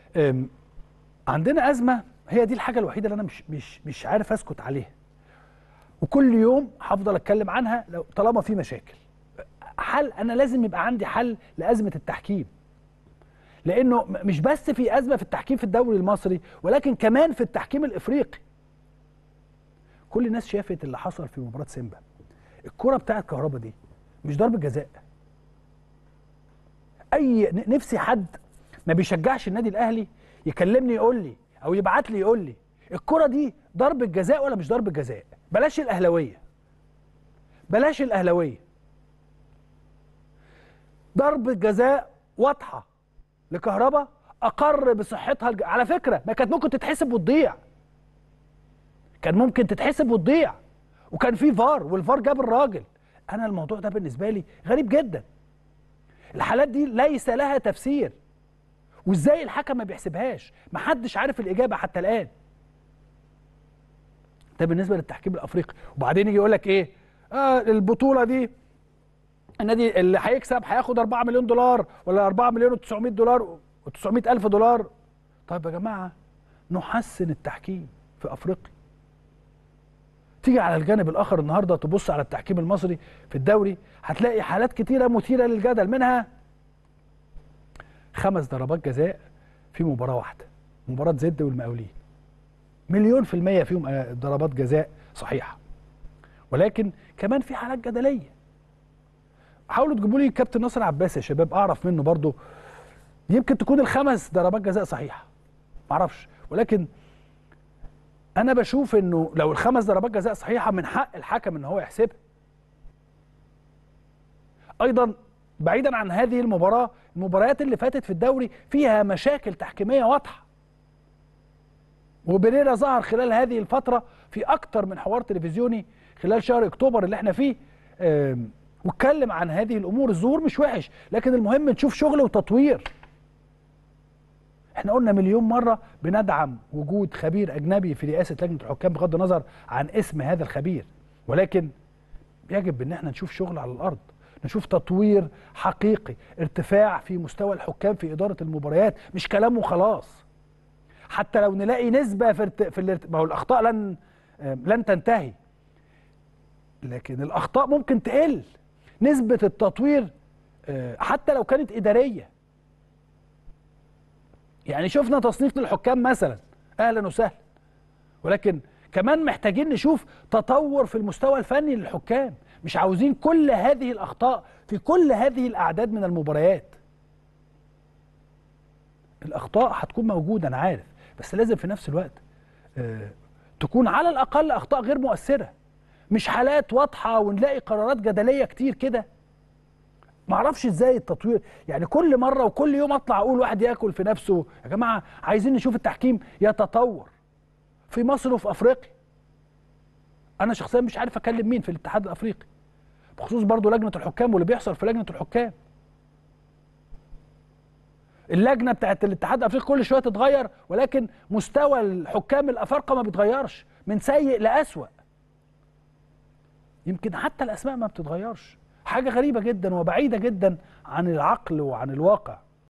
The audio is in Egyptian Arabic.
أم، عندنا ازمه هي دي الحاجه الوحيده اللي انا مش مش مش عارف اسكت عليها وكل يوم هفضل اتكلم عنها لو طالما في مشاكل حل انا لازم يبقى عندي حل لازمه التحكيم لانه م- مش بس في ازمه في التحكيم في الدوري المصري ولكن كمان في التحكيم الافريقي كل الناس شافت اللي حصل في مباراه سيمبا الكره بتاعت كهربا دي مش ضربه جزاء اي ن- نفسي حد ما بيشجعش النادي الاهلي يكلمني يقول لي او يبعت لي يقول لي الكره دي ضربه جزاء ولا مش ضربه جزاء بلاش الاهلاويه بلاش الاهلاويه ضربه جزاء واضحه لكهربا اقر بصحتها الج... على فكره ما كانت ممكن تتحسب وتضيع كان ممكن تتحسب وتضيع وكان في فار والفار جاب الراجل انا الموضوع ده بالنسبه لي غريب جدا الحالات دي ليس لها تفسير وازاي الحكم ما بيحسبهاش محدش عارف الاجابه حتى الان ده بالنسبه للتحكيم الافريقي وبعدين يجي يقول لك ايه آه البطوله دي النادي اللي هيكسب هياخد 4 مليون دولار ولا 4 مليون و900 دولار و900 الف دولار طيب يا جماعه نحسن التحكيم في افريقيا تيجي على الجانب الاخر النهارده تبص على التحكيم المصري في الدوري هتلاقي حالات كتيره مثيره للجدل منها خمس ضربات جزاء في مباراه واحده مباراه زد والمقاولين مليون في المية فيهم آه، ضربات جزاء صحيحة ولكن كمان في حالات جدلية حاولوا تجيبوا لي كابتن ناصر عباس يا شباب اعرف منه برضو يمكن تكون الخمس ضربات جزاء صحيحة معرفش ولكن انا بشوف انه لو الخمس ضربات جزاء صحيحة من حق الحكم ان هو يحسبها ايضا بعيدا عن هذه المباراة المباريات اللي فاتت في الدوري فيها مشاكل تحكيمية واضحة وبريرا ظهر خلال هذه الفترة في أكتر من حوار تلفزيوني خلال شهر أكتوبر اللي احنا فيه آم، واتكلم عن هذه الأمور الظهور مش وحش لكن المهم نشوف شغل وتطوير احنا قلنا مليون مرة بندعم وجود خبير أجنبي في رئاسة لجنة الحكام بغض النظر عن اسم هذا الخبير ولكن يجب ان احنا نشوف شغل على الارض نشوف تطوير حقيقي ارتفاع في مستوى الحكام في اداره المباريات مش كلام وخلاص حتى لو نلاقي نسبه في ارت... في الارت... ما هو الاخطاء لن آم، لن تنتهي لكن الاخطاء ممكن تقل نسبه التطوير آه، حتى لو كانت اداريه يعني شفنا تصنيف للحكام مثلا اهلا وسهلا ولكن كمان محتاجين نشوف تطور في المستوى الفني للحكام مش عاوزين كل هذه الاخطاء في كل هذه الاعداد من المباريات الاخطاء هتكون موجوده انا عارف بس لازم في نفس الوقت آه، تكون على الاقل اخطاء غير مؤثره مش حالات واضحه ونلاقي قرارات جدليه كتير كده معرفش ازاي التطوير يعني كل مره وكل يوم اطلع اقول واحد ياكل في نفسه يا جماعه عايزين نشوف التحكيم يتطور في مصر وفي افريقيا انا شخصيا مش عارف اكلم مين في الاتحاد الافريقي بخصوص برضو لجنه الحكام واللي بيحصل في لجنه الحكام اللجنه بتاعت الاتحاد الافريقي كل شويه تتغير ولكن مستوى الحكام الافارقه ما بيتغيرش من سيء لاسوأ يمكن حتى الاسماء ما بتتغيرش حاجه غريبه جدا وبعيده جدا عن العقل وعن الواقع